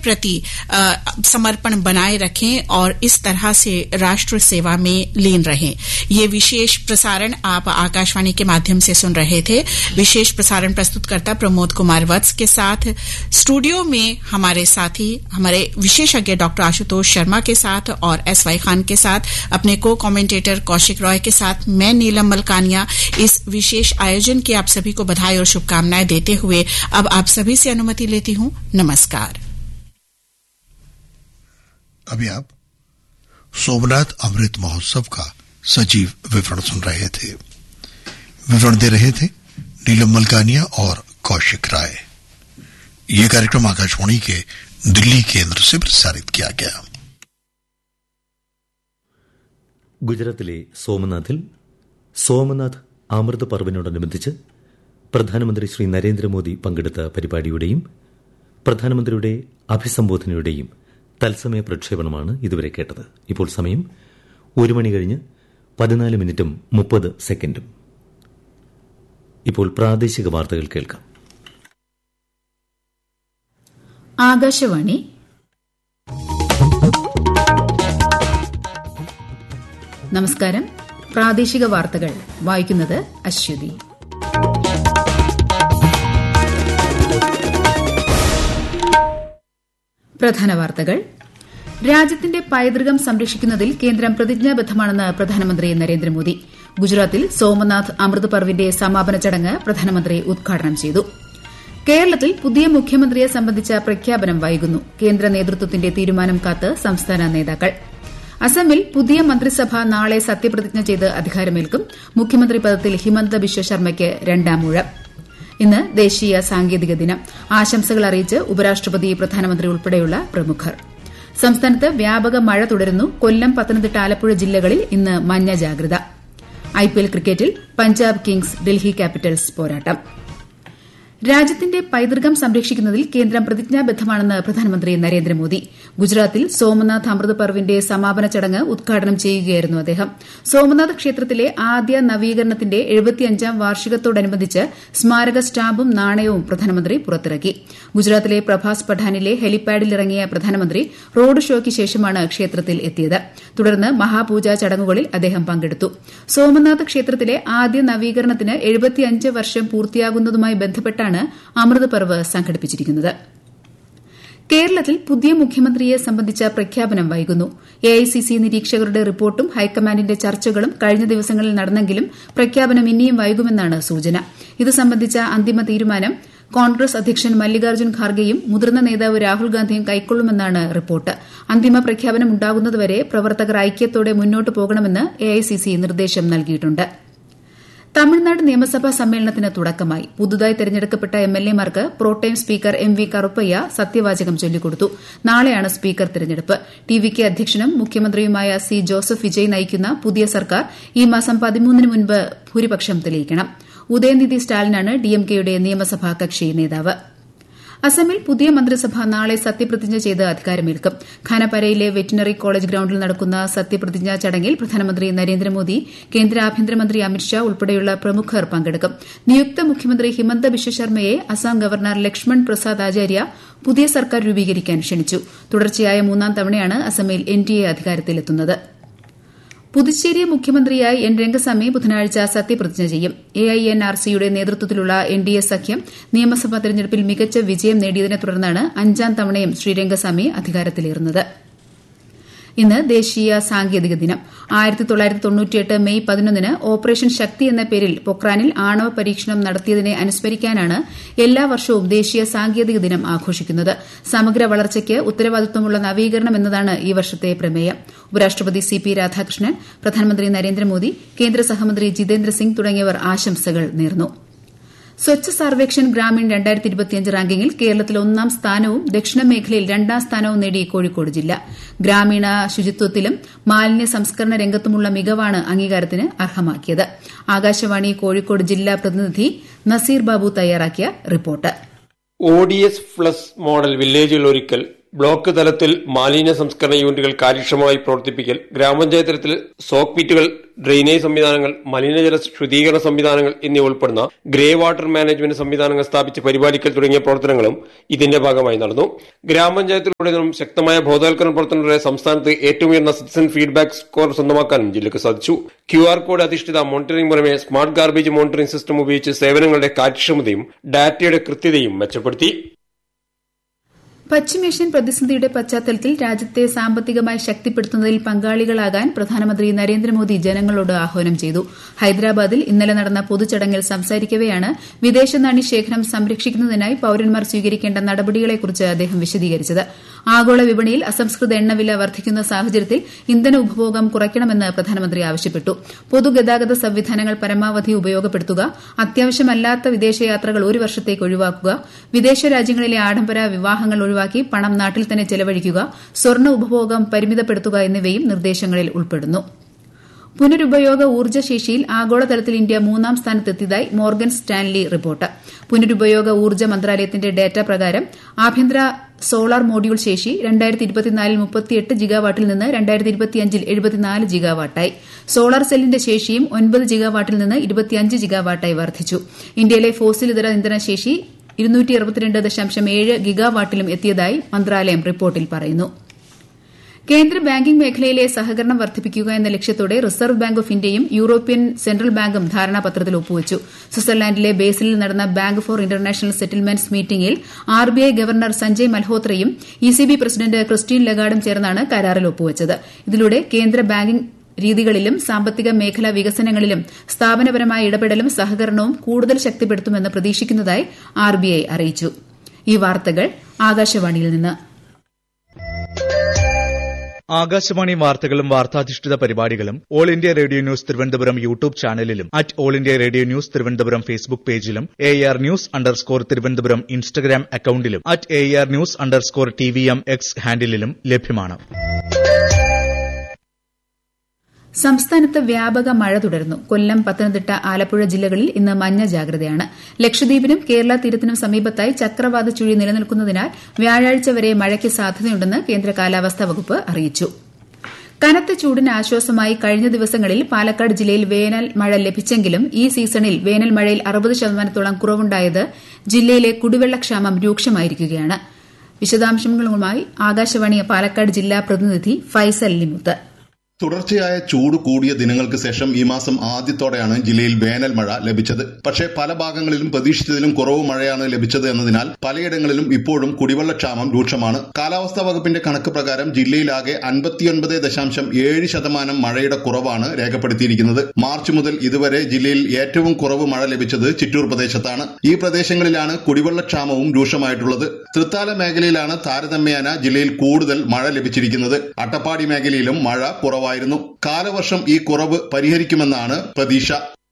प्रति समर्पण बनाए रखें और इस तरह से राष्ट्र सेवा में लीन रहें ये विशेष प्रसारण आप आकाशवाणी के माध्यम से सुन रहे थे विशेष प्रसारण प्रस्तुतकर्ता प्रमोद कुमार वत्स के साथ स्टूडियो में हमारे साथी हमारे विशेषज्ञ डॉक्टर आशुतोष शर्मा के साथ और एस वाई खान के साथ अपने को कमेंटेटर कौशिक रॉय के साथ मैं नीलम मलकानिया इस विशेष आयोजन की आप सभी को बधाई और शुभकामनाएं देते हुए अब आप सभी से अनुमति लेती हूं नमस्कार अभी आप सोमनाथ अमृत महोत्सव का सजीव विवरण सुन रहे थे विवरण दे रहे थे नीलम मलकानिया और कौशिक राय ये कार्यक्रम आकाशवाणी के दिल्ली केंद्र से प्रसारित किया गया ഗുജറാത്തിലെ സോമനാഥിൽ സോമനാഥ് അമൃത് പർവിനോടനുബന്ധിച്ച് പ്രധാനമന്ത്രി ശ്രീ നരേന്ദ്രമോദി പങ്കെടുത്ത പരിപാടിയുടെയും പ്രധാനമന്ത്രിയുടെ അഭിസംബോധനയുടെയും തത്സമയ പ്രക്ഷേപണമാണ് ഇതുവരെ കേട്ടത് ഇപ്പോൾ സമയം ഒരു മണി കഴിഞ്ഞ് പതിനാല് മിനിറ്റും മുപ്പത് സെക്കൻഡും ഇപ്പോൾ പ്രാദേശിക വാർത്തകൾ കേൾക്കാം ആകാശവാണി നമസ്കാരം പ്രാദേശിക വാർത്തകൾ വായിക്കുന്നത് അശ്വതി പ്രധാന വാർത്തകൾ രാജ്യത്തിന്റെ പൈതൃകം സംരക്ഷിക്കുന്നതിൽ കേന്ദ്രം പ്രതിജ്ഞാബദ്ധമാണെന്ന് പ്രധാനമന്ത്രി നരേന്ദ്രമോദി ഗുജറാത്തിൽ സോമനാഥ് അമൃത് പർവിന്റെ സമാപന ചടങ്ങ് പ്രധാനമന്ത്രി ഉദ്ഘാടനം ചെയ്തു കേരളത്തിൽ പുതിയ മുഖ്യമന്ത്രിയെ സംബന്ധിച്ച പ്രഖ്യാപനം വൈകുന്നു കേന്ദ്ര നേതൃത്വത്തിന്റെ തീരുമാനം കാത്ത് സംസ്ഥാന നേതാക്കൾ അസമിൽ പുതിയ മന്ത്രിസഭ നാളെ സത്യപ്രതിജ്ഞ ചെയ്ത് അധികാരമേൽക്കും മുഖ്യമന്ത്രി പദത്തിൽ ഹിമന്ത ബിശ്വ ശർമ്മയ്ക്ക് രണ്ടാമൂഴം ഇന്ന് ദേശീയ സാങ്കേതിക ദിനം ആശംസകൾ അറിയിച്ച് ഉപരാഷ്ട്രപതി പ്രധാനമന്ത്രി ഉൾപ്പെടെയുള്ള പ്രമുഖർ സംസ്ഥാനത്ത് വ്യാപക മഴ തുടരുന്നു കൊല്ലം പത്തനംതിട്ട ആലപ്പുഴ ജില്ലകളിൽ ഇന്ന് മഞ്ഞ ജാഗ്രത ഐപിഎൽ ക്രിക്കറ്റിൽ പഞ്ചാബ് കിങ്സ് ഡൽഹി ക്യാപിറ്റൽസ് പോരാട്ടം രാജ്യത്തിന്റെ പൈതൃകം സംരക്ഷിക്കുന്നതിൽ കേന്ദ്രം പ്രതിജ്ഞാബദ്ധമാണെന്ന് പ്രധാനമന്ത്രി നരേന്ദ്രമോദി ഗുജറാത്തിൽ സോമനാഥ് അമൃത് പർവിന്റെ സമാപന ചടങ്ങ് ഉദ്ഘാടനം ചെയ്യുകയായിരുന്നു അദ്ദേഹം സോമനാഥ് ക്ഷേത്രത്തിലെ ആദ്യ നവീകരണത്തിന്റെ എഴുപത്തിയഞ്ചാം വാർഷികത്തോടനുബന്ധിച്ച് സ്മാരക സ്റ്റാമ്പും നാണയവും പ്രധാനമന്ത്രി പുറത്തിറക്കി ഗുജറാത്തിലെ പ്രഭാസ് പഠാനിലെ ഹെലിപാഡിൽ ഇറങ്ങിയ പ്രധാനമന്ത്രി റോഡ് ഷോയ്ക്ക് ശേഷമാണ് ക്ഷേത്രത്തിൽ എത്തിയത് തുടർന്ന് മഹാപൂജാ ചടങ്ങുകളിൽ അദ്ദേഹം പങ്കെടുത്തു സോമനാഥ് ക്ഷേത്രത്തിലെ ആദ്യ നവീകരണത്തിന് എഴുപത്തിയഞ്ച് വർഷം പൂർത്തിയാകുന്നതുമായി ബന്ധപ്പെട്ടാണ് അമൃത് പർവ് സംഘടിപ്പിച്ചിരിക്കുന്നത് കേരളത്തിൽ പുതിയ മുഖ്യമന്ത്രിയെ സംബന്ധിച്ച പ്രഖ്യാപനം വൈകുന്നു എഐസിസി നിരീക്ഷകരുടെ റിപ്പോർട്ടും ഹൈക്കമാൻഡിന്റെ ചർച്ചകളും കഴിഞ്ഞ ദിവസങ്ങളിൽ നടന്നെങ്കിലും പ്രഖ്യാപനം ഇനിയും വൈകുമെന്നാണ് സൂചന ഇത് സംബന്ധിച്ച അന്തിമ തീരുമാനം കോൺഗ്രസ് അധ്യക്ഷൻ മല്ലികാർജ്ജുൻ ഖാർഗെയും മുതിർന്ന നേതാവ് രാഹുൽ ഗാന്ധിയും കൈക്കൊള്ളുമെന്നാണ് റിപ്പോർട്ട് അന്തിമ പ്രഖ്യാപനം ഉണ്ടാകുന്നതുവരെ പ്രവർത്തകർ ഐക്യത്തോടെ മുന്നോട്ട് പോകണമെന്ന് എഐസിസി നിർദ്ദേശം നൽകിയിട്ടുണ്ട് തമിഴ്നാട് നിയമസഭാ സമ്മേളനത്തിന് തുടക്കമായി പുതുതായി തെരഞ്ഞെടുക്കപ്പെട്ട എംഎൽഎമാർക്ക് pro tem speaker M V Karuppaiah സത്യവാചകം ചൊല്ലിക്കൊടുത്തു നാളെയാണ് സ്പീക്കർ തെരഞ്ഞെടുപ്പ് ടി വി കെ അധ്യക്ഷനും മുഖ്യമന്ത്രിയുമായ സി ജോസഫ് വിജയ് നയിക്കുന്ന പുതിയ സർക്കാർ ഈ മാസം പതിമൂന്നിന് മുൻപ് ഭൂരിപക്ഷം തെളിയിക്കണം ഉദയനിധി സ്റ്റാലിനാണ് ഡിഎംകെയുടെ നിയമസഭാ കക്ഷി നേതാവ് അസമിൽ പുതിയ മന്ത്രിസഭ നാളെ സത്യപ്രതിജ്ഞ ചെയ്ത് അധികാരമേൽക്കും ഖാനപരയിലെ വെറ്റിനറി കോളേജ് ഗ്രൌണ്ടിൽ നടക്കുന്ന സത്യപ്രതിജ്ഞാ ചടങ്ങിൽ പ്രധാനമന്ത്രി നരേന്ദ്രമോദി കേന്ദ്ര ആഭ്യന്തരമന്ത്രി അമിത്ഷാ ഉൾപ്പെടെയുള്ള പ്രമുഖർ പങ്കെടുക്കും നിയുക്ത മുഖ്യമന്ത്രി ഹിമന്ത ബിശ്വ ശർമ്മയെ അസം ഗവർണർ ലക്ഷ്മൺ പ്രസാദ് ആചാര്യ പുതിയ സർക്കാർ രൂപീകരിക്കാൻ ക്ഷണിച്ചു തുടർച്ചയായ മൂന്നാം തവണയാണ് അസമിൽ എൻഡിഎ അധികാരത്തിലെത്തുന്നത് പുതുച്ചേരി മുഖ്യമന്ത്രിയായി എൻ രംഗസ്വാമി ബുധനാഴ്ച സത്യപ്രതിജ്ഞ ചെയ്യും എഐഎൻആർസിയുടെ നേതൃത്വത്തിലുള്ള എൻഡിഎ സഖ്യം നിയമസഭാ തെരഞ്ഞെടുപ്പിൽ മികച്ച വിജയം നേടിയതിനെ തുടർന്നാണ് അഞ്ചാം തവണയും ശ്രീ രംഗസ്വാമി അധികാരത്തിലേറുന്നത് ഇന്ന് ദേശീയ സാങ്കേതിക ദിനം ആയിരത്തി തൊള്ളായിരത്തി തൊണ്ണൂറ്റിയെട്ട് മെയ് പതിനൊന്നിന് ഓപ്പറേഷൻ ശക്തി എന്ന പേരിൽ പൊക്രാനിൽ ആണവ പരീക്ഷണം നടത്തിയതിനെ അനുസ്മരിക്കാനാണ് എല്ലാ വർഷവും ദേശീയ സാങ്കേതിക ദിനം ആഘോഷിക്കുന്നത് സമഗ്ര വളർച്ചയ്ക്ക് ഉത്തരവാദിത്വമുള്ള നവീകരണം എന്നതാണ് ഈ വർഷത്തെ പ്രമേയം ഉപരാഷ്ട്രപതി സി പി രാധാകൃഷ്ണൻ പ്രധാനമന്ത്രി നരേന്ദ്രമോദി കേന്ദ്ര സഹമന്ത്രി ജിതേന്ദ്ര സിംഗ് തുടങ്ങിയവർ ആശംസകൾ നേർന്നു സ്വച്ഛ സർവേക്ഷൺ ഗ്രാമീൺ റാങ്കിങ്ങിൽ കേരളത്തിൽ ഒന്നാം സ്ഥാനവും ദക്ഷിണ മേഖലയിൽ രണ്ടാം സ്ഥാനവും നേടി കോഴിക്കോട് ജില്ല ഗ്രാമീണ ശുചിത്വത്തിലും മാലിന്യ സംസ്കരണ രംഗത്തുമുള്ള മികവാണ് അംഗീകാരത്തിന് അർഹമാക്കിയത് ആകാശവാണി കോഴിക്കോട് ജില്ലാ പ്രതിനിധി നസീർ ബാബു തയ്യാറാക്കിയ report O D S plus model വില്ലേജുകൾ ഒരുക്കൽ ബ്ലോക്ക് തലത്തിൽ മാലിന്യ സംസ്കരണ യൂണിറ്റുകൾ കാര്യക്ഷമമായി പ്രവർത്തിപ്പിക്കൽ ഗ്രാമപഞ്ചായത്ത് തലത്തിൽ സോക്ക് പിറ്റുകൾ ഡ്രെയിനേജ് സംവിധാനങ്ങൾ മലിനജല ശുദ്ധീകരണ സംവിധാനങ്ങൾ എന്നിവ ഉൾപ്പെടുന്ന ഗ്രേ വാട്ടർ മാനേജ്മെന്റ് സംവിധാനങ്ങൾ സ്ഥാപിച്ച് പരിപാലിക്കൽ തുടങ്ങിയ പ്രവർത്തനങ്ങളും ഇതിന്റെ ഭാഗമായി നടന്നു ഗ്രാമപഞ്ചായത്തിലൂടെ നിന്നും ശക്തമായ ബോധവൽക്കരണ പ്രവർത്തനങ്ങളുടെ സംസ്ഥാനത്ത് ഏറ്റവും ഉയർന്ന സിറ്റിസൺ ഫീഡ്ബാക്ക് സ്കോർ സ്വന്തമാക്കാനും ജില്ലയ്ക്ക് സാധിച്ചു ക്യു ആർ കോഡ് അധിഷ്ഠിത മോണിറ്ററിംഗ് പുറമെ സ്മാർട്ട് ഗാർബേജ് മോണിറ്ററിംഗ് സിസ്റ്റം ഉപയോഗിച്ച് സേവനങ്ങളുടെ കാര്യക്ഷമതയും ഡാറ്റയുടെ കൃത്യതയും മെച്ചപ്പെടുത്തി പശ്ചിമേഷ്യൻ പ്രതിസന്ധിയുടെ പശ്ചാത്തലത്തിൽ രാജ്യത്തെ സാമ്പത്തികമായി ശക്തിപ്പെടുത്തുന്നതിൽ പങ്കാളികളാകാൻ പ്രധാനമന്ത്രി നരേന്ദ്രമോദി ജനങ്ങളോട് ആഹ്വാനം ചെയ്തു ഹൈദരാബാദിൽ ഇന്നലെ നടന്ന പൊതുചടങ്ങിൽ സംസാരിക്കവെയാണ് വിദേശ നാണ്യ ശേഖരം സംരക്ഷിക്കുന്നതിനായി പൌരന്മാർ സ്വീകരിക്കേണ്ട നടപടികളെക്കുറിച്ച് അദ്ദേഹം വിശദീകരിച്ചത് ആഗോള വിപണിയിൽ അസംസ്കൃത എണ്ണവില വർദ്ധിക്കുന്ന സാഹചര്യത്തിൽ ഇന്ധന ഉപഭോഗം കുറയ്ക്കണമെന്ന് പ്രധാനമന്ത്രി ആവശ്യപ്പെട്ടു പൊതുഗതാഗത സംവിധാനങ്ങൾ പരമാവധി ഉപയോഗപ്പെടുത്തുക അത്യാവശ്യമല്ലാത്ത വിദേശയാത്രകൾ ഒരു വർഷത്തേക്ക് ഒഴിവാക്കുക വിദേശ രാജ്യങ്ങളിലെ ആഡംബര വിവാഹങ്ങൾ ഒഴിവാക്കി പണം നാട്ടിൽ തന്നെ ചെലവഴിക്കുക സ്വർണ്ണ ഉപഭോഗം പരിമിതപ്പെടുത്തുക എന്നിവയും നിർദ്ദേശങ്ങളിൽ ഉൾപ്പെടുന്നു പുനരുപയോഗ ഊർജ്ജ ശേഷിയിൽ ആഗോളതലത്തിൽ ഇന്ത്യ മൂന്നാം സ്ഥാനത്തെത്തിയതായി മോർഗൻ സ്റ്റാൻലി റിപ്പോർട്ട് പുനരുപയോഗ ഊർജ്ജ മന്ത്രാലയത്തിന്റെ ഡാറ്റ പ്രകാരം ആഭ്യന്തര സോളാർ മോഡ്യൂൾ ശേഷി രണ്ടായിരത്തി ഇരുപത്തിനാലിൽ മുപ്പത്തിയെട്ട് ജിഗാവാട്ടിൽ നിന്ന് രണ്ടായിരത്തി ഇരുപത്തിയഞ്ചിൽ എഴുപത്തിനാല് ജിഗാവാട്ടായി സോളാർ സെല്ലിന്റെ ശേഷിയും ഒൻപത് ജിഗാവാട്ടിൽ നിന്ന് ഇരുപത്തിയഞ്ച് ജിഗാവാട്ടായി വർദ്ധിച്ചു ഇന്ത്യയിലെ ഫോസിൽ ഇതര ഇന്ധന ശേഷി ഇരുന്നൂറ്റി അറുപത്തിരണ്ട് ദശാംശം ഏഴ് ഗിഗാവാട്ടിലും എത്തിയതായി മന്ത്രാലയം റിപ്പോർട്ടിൽ പറയുന്നു കേന്ദ്ര ബാങ്കിംഗ് മേഖലയിലെ സഹകരണം വർദ്ധിപ്പിക്കുക എന്ന ലക്ഷ്യത്തോടെ റിസർവ് ബാങ്ക് ഓഫ് ഇന്ത്യയും യൂറോപ്യൻ സെൻട്രൽ ബാങ്കും ധാരണാപത്രത്തിൽ ഒപ്പുവച്ചു സ്വിറ്റ്സർലാൻഡിലെ ബേസിലിൽ നടന്ന ബാങ്ക് ഫോർ ഇന്റർനാഷണൽ സെറ്റിൽമെന്റ്സ് മീറ്റിംഗിൽ ആർബിഐ ഗവർണർ സഞ്ജയ് മൽഹോത്രയും ഇസിബി പ്രസിഡന്റ് ക്രിസ്റ്റീൻ ലഗാർഡും ചേർന്നാണ് കരാറിൽ ഒപ്പുവച്ചത് ഇതിലൂടെ കേന്ദ്ര ബാങ്കിംഗ് രീതികളിലും സാമ്പത്തിക മേഖലാ വികസനങ്ങളിലും സ്ഥാപനപരമായ ഇടപെടലും സഹകരണവും കൂടുതൽ ശക്തിപ്പെടുത്തുമെന്ന് പ്രതീക്ഷിക്കുന്നതായി ആർബിഐ അറിയിച്ചു ഈ വാർത്തകൾ ആകാശവാണിയിൽ നിന്ന് ആകാശവാണി വാർത്തകളും വാർത്താധിഷ്ഠിത പരിപാടികളും all India radio news Thiruvananthapuram YouTube ചാനലിലും at all India radio news Thiruvananthapuram Facebook പേജിലും A R news underscore Thiruvananthapuram Instagram അക്കൌണ്ടിലും at A R news underscore T V M X ഹാൻഡിലും ലഭ്യമാണ് സംസ്ഥാനത്ത് വ്യാപക മഴ തുടരുന്നു കൊല്ലം പത്തനംതിട്ട ആലപ്പുഴ ജില്ലകളിൽ ഇന്ന് മഞ്ഞ ജാഗ്രതയാണ് ലക്ഷദ്വീപിനും കേരള തീരത്തിനും സമീപത്തായി ചക്രവാത ചുഴി നിലനിൽക്കുന്നതിനാൽ വ്യാഴാഴ്ച വരെ മഴയ്ക്ക് സാധ്യതയുണ്ടെന്ന് കേന്ദ്ര കാലാവസ്ഥാ വകുപ്പ് അറിയിച്ചു കനത്ത ചൂടിന് ആശ്വാസമായി കഴിഞ്ഞ ദിവസങ്ങളിൽ പാലക്കാട് ജില്ലയിൽ വേനൽ മഴ ലഭിച്ചെങ്കിലും ഈ സീസണിൽ വേനൽ മഴയിൽ അറുപത് ശതമാനത്തോളം കുറവുണ്ടായത് ജില്ലയിലെ കുടിവെള്ളക്ഷാമം രൂക്ഷമായിരിക്കുകയാണ് വിശദാംശങ്ങളുമായി ആകാശവാണി പാലക്കാട് ജില്ലാ പ്രതിനിധി ഫൈസൽ ലിമുത്ത് തുടർച്ചയായ ചൂട് കൂടിയ ദിനങ്ങൾക്ക് ശേഷം ഈ മാസം ആദ്യത്തോടെയാണ് ജില്ലയിൽ വേനൽ മഴ ലഭിച്ചത് പക്ഷേ പല ഭാഗങ്ങളിലും പ്രതീക്ഷിച്ചതിലും കുറവ് മഴയാണ് ലഭിച്ചത് എന്നതിനാൽ പലയിടങ്ങളിലും ഇപ്പോഴും കുടിവെള്ളക്ഷാമം രൂക്ഷമാണ് കാലാവസ്ഥാ വകുപ്പിന്റെ കണക്ക് പ്രകാരം ജില്ലയിലാകെ അൻപത്തിയൊൻപത് ദശാംശം ഏഴ് ശതമാനം മഴയുടെ കുറവാണ് രേഖപ്പെടുത്തിയിരിക്കുന്നത് മാർച്ച് മുതൽ ഇതുവരെ ജില്ലയിൽ ഏറ്റവും കുറവ് മഴ ലഭിച്ചത് ചിറ്റൂർ പ്രദേശത്താണ് ഈ പ്രദേശങ്ങളിലാണ് കുടിവെള്ളക്ഷാമവും രൂക്ഷമായിട്ടുള്ളത് തൃത്താല മേഖലയിലാണ് താരതമ്യേന ജില്ലയിൽ കൂടുതൽ മഴ ലഭിച്ചിരിക്കുന്നത് അട്ടപ്പാടി മേഖലയിലും മഴ കുറവായിരുന്നു കാലവർഷം ഈ കുറവ് പരിഹരിക്കുമെന്നാണ് പ്രതീക്ഷ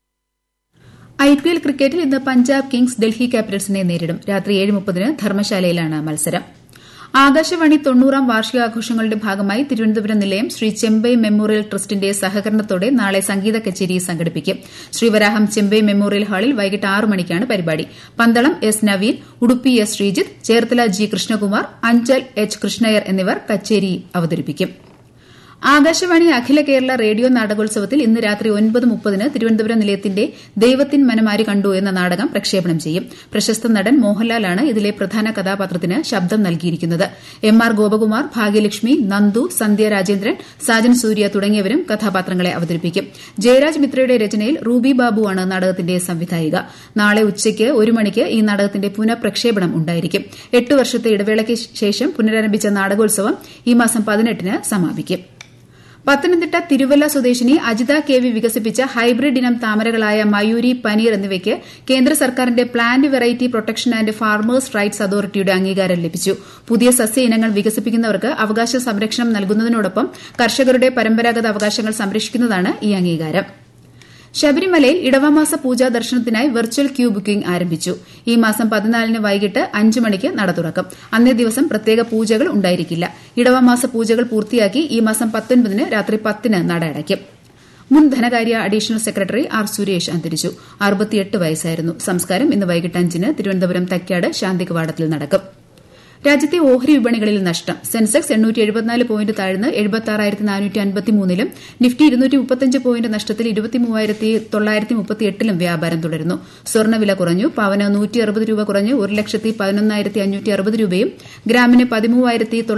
ഐ പി എൽ ക്രിക്കറ്റിൽ ഇന്ന് പഞ്ചാബ് കിങ്സ് ഡൽഹി ക്യാപിറ്റൽസിനെ നേരിടും രാത്രി ഏഴ് മുപ്പതിന് ധർമ്മശാലയിലാണ് മത്സരം ആകാശവാണി തൊണ്ണൂറാം വാർഷികാഘോഷങ്ങളുടെ ഭാഗമായി തിരുവനന്തപുരം നിലയം ശ്രീ ചെമ്പൈ മെമ്മോറിയൽ ട്രസ്റ്റിന്റെ സഹകരണത്തോടെ നാളെ സംഗീത കച്ചേരി സംഘടിപ്പിക്കും ശ്രീവരാഹം ചെമ്പൈ മെമ്മോറിയൽ ഹാളിൽ വൈകിട്ട് ആറ് മണിക്കാണ് പരിപാടി Pandalam S Naveen Udupi S Sreejith Cherthala G Krishnakumar Anchal H Krishnayyar എന്നിവർ കച്ചേരി അവതരിപ്പിക്കും ആകാശവാണി അഖില കേരള റേഡിയോ നാടകോത്സവത്തിൽ ഇന്ന് രാത്രി ഒൻപത് മുപ്പതിന് തിരുവനന്തപുരം നിലയത്തിന്റെ ദൈവത്തിൻ മനമാരി കണ്ടു എന്ന നാടകം പ്രക്ഷേപണം ചെയ്യും പ്രശസ്ത നടൻ മോഹൻലാലാണ് ഇതിലെ പ്രധാന കഥാപാത്രത്തിന് ശബ്ദം നൽകിയിരിക്കുന്നത് എം ആർ ഗോപകുമാർ ഭാഗ്യലക്ഷ്മി നന്ദു സന്ധ്യ രാജേന്ദ്രൻ സാജൻ സൂര്യ തുടങ്ങിയവരും കഥാപാത്രങ്ങളെ അവതരിപ്പിക്കും ജയരാജ് മിത്രയുടെ രചനയിൽ റൂബി ബാബുവാണ് നാടകത്തിന്റെ സംവിധായിക നാളെ ഉച്ചയ്ക്ക് ഒരു മണിക്ക് ഈ നാടകത്തിന്റെ പുനഃപ്രക്ഷേപണം ഉണ്ടായിരിക്കും എട്ട് വർഷത്തെ ഇടവേളയ്ക്ക് ശേഷം പുനരാരംഭിച്ച നാടകോത്സവം ഈ മാസം പതിനെട്ടിന് സമാപിക്കും പത്തനംതിട്ട തിരുവല്ല സ്വദേശിനി അജിത കെ വി വികസിപ്പിച്ച ഹൈബ്രിഡ് ഇനം താമരകളായ മയൂരി പനീർ എന്നിവയ്ക്ക് കേന്ദ്ര സർക്കാരിന്റെ plant variety protection and farmers rights അതോറിറ്റിയുടെ അംഗീകാരം ലഭിച്ചു പുതിയ സസ്യ ഇനങ്ങൾ വികസിപ്പിക്കുന്നവർക്ക് അവകാശ സംരക്ഷണം നൽകുന്നതിനോടൊപ്പം കർഷകരുടെ പരമ്പരാഗത അവകാശങ്ങൾ സംരക്ഷിക്കുന്നതാണ് ഈ അംഗീകാരം ശബരിമലയിൽ ഇടവമാസ പൂജാ ദർശനത്തിനായി വെർച്വൽ ക്യൂ ബുക്കിംഗ് ആരംഭിച്ചു ഈ മാസം പതിനാലിന് വൈകിട്ട് അഞ്ച് മണിക്ക് നട തുറക്കും അന്നേ ദിവസം പ്രത്യേക പൂജകൾ ഉണ്ടായിരിക്കില്ല ഇടവമാസ പൂജകൾ പൂർത്തിയാക്കി ഈ മാസം പത്തൊൻപതിന് രാത്രി പത്തിന് നട അടയ്ക്കും മുൻ ധനകാര്യ അഡീഷണൽ സെക്രട്ടറി ആർ സുരേഷ് അന്തരിച്ചു അറുപത്തിയെട്ട് വയസ്സായിരുന്നു സംസ്കാരം ഇന്ന് വൈകിട്ട് അഞ്ചിന് തിരുവനന്തപുരം തൈക്കാട് ശാന്തി കവാടത്തിൽ നടക്കും രാജ്യത്തെ ഓഹരി വിപണികളിൽ നഷ്ടം സെൻസെക്സ് എണ്ണൂറ്റി എഴുപത്തിനാല് പോയിന്റ് താഴ്ന്ന് എഴുപത്തി നാനൂറ്റി അൻപത്തിമൂന്നിലും നിഫ്റ്റി ഇരുന്നൂറ്റി മുപ്പത്തഞ്ച് പോയിന്റ് നഷ്ടത്തിൽ ഇരുപത്തിമൂവായിരത്തി തൊള്ളായിരത്തി മുപ്പത്തിയെട്ടിലും വ്യാപാരം തുടരുന്നു സ്വർണ്ണവില കുറഞ്ഞു പവന് നൂറ്റി അറുപത് രൂപ കുറഞ്ഞ് ഒരു ലക്ഷത്തി പതിനൊന്നായിരത്തി അഞ്ഞൂറ്റി അറുപത് രൂപയും ഗ്രാമിന് പതിമൂവായിരത്തി